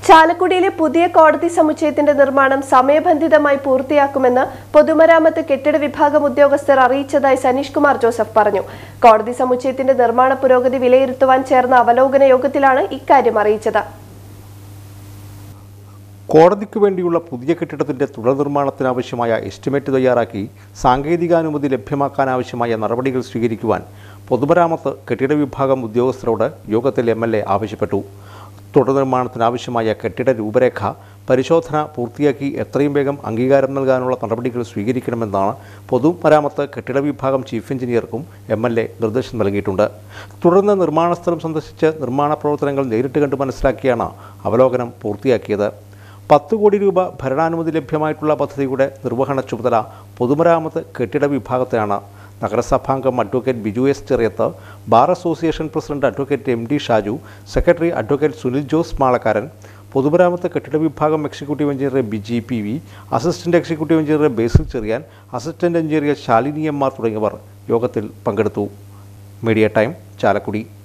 ചാലക്കുടിയിലെ പുതിയ കോടതി സമുച്ചയത്തിന്റെ നിർമ്മാണം സമയബന്ധിതമായി പൂർത്തിയാക്കുമെന്ന് പൊതുമരാമത്ത് കെട്ടിട വിഭാഗം ഉദ്യോഗസ്ഥർ അറിയിച്ചതായി സനീഷ് കുമാർ ജോസഫ് പറഞ്ഞു കോടതി സമുച്ചയത്തിന്റെ നിർമ്മാണ പുരോഗതി വിലയിരുത്തുവാൻ ചേർന്ന അവലോകന യോഗത്തിലാണ് ഇക്കാര്യം അറിയിച്ചത് കോടതിക്ക് വേണ്ടിയുള്ള പുതിയ കെട്ടിടത്തിന്റെ തുടർ നിർമ്മാണത്തിനാവശ്യമായ എസ്റ്റിമേറ്റ് തയ്യാറാക്കി സാങ്കേതികാനുമതി ലഭ്യമാക്കാനാവശ്യമായ നടപടികൾ സ്വീകരിക്കുവാൻ പൊതുമരാമത്ത് കെട്ടിട വിഭാഗം ഉദ്യോഗസ്ഥരോട് യോഗത്തിൽ എം എൽ എ ആവശ്യപ്പെട്ടു തുടർ നിർമ്മാണത്തിനാവശ്യമായ കെട്ടിട രൂപരേഖ പരിശോധന പൂർത്തിയാക്കി എത്രയും വേഗം അംഗീകാരം നൽകാനുള്ള നടപടികൾ സ്വീകരിക്കണമെന്നാണ് പൊതുമരാമത്ത് കെട്ടിട വിഭാഗം ചീഫ് എഞ്ചിനീയർക്കും എം എൽ എ നിർദ്ദേശം നൽകിയിട്ടുണ്ട് തുടർന്ന് നിർമ്മാണ സ്ഥലം സന്ദർശിച്ച് നിർമ്മാണ പ്രവർത്തനങ്ങൾ നേരിട്ട് കണ്ട് മനസ്സിലാക്കിയാണ് അവലോകനം പൂർത്തിയാക്കിയത് പത്ത് കോടി രൂപ ഭരണാനുമതി ലഭ്യമായിട്ടുള്ള പദ്ധതിയുടെ നിർവഹണ ചുമതല പൊതുമരാമത്ത് കെട്ടിട വിഭാഗത്തിനാണ് നഗരസഭാംഗം advocate Biju S Cheriyath bar association president advocate M D Shaju secretary advocate Sunil Jose Malakkaran പൊതുമരാമത്ത് കെട്ടിട വിഭാഗം executive engineer Biji P V assistant executive engineer Basil Cherian assistant engineer Shalini M R തുടങ്ങിയവർ യോഗത്തിൽ പങ്കെടുത്തു മീഡിയ ടൈം ചാലക്കുടി